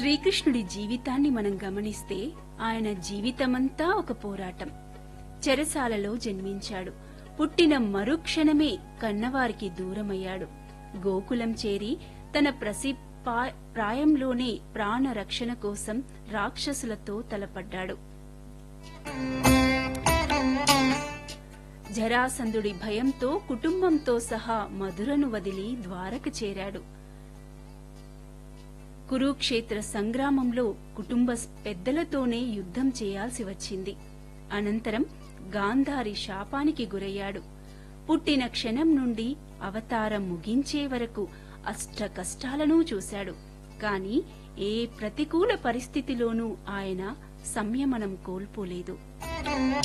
శ్రీకృష్ణుడి జీవితాన్ని మనం గమనిస్తే ఆయన జీవితమంతా ఒక పోరాటం చెరసాలలో జన్మించాడు పుట్టిన మరుక్షణమే కన్నవారికి దూరమయ్యాడు గోకులం చేరి తన ప్రసి పా- ప్రాయంలోనే ప్రాణ రక్షణ కోసం రాక్షసులతో తలపడ్డాడు జరాసంధుడి భయంతో కుటుంబంతో సహా మధురను వదిలి ద్వారక చేరాడు కురుక్షేత్ర సంగ్రామంలో కుటుంబ పెద్దలతోనే యుద్ధం చేయాల్సి వచ్చింది అనంతరం గాంధారి శాపానికి గురయ్యాడు పుట్టిన క్షణం నుండి అవతారం ముగించే వరకు అష్ట కష్టాలను చూశాడు కాని ఏ ప్రతికూల పరిస్థితిలోనూ ఆయన సంయమనం కోల్పోలేదు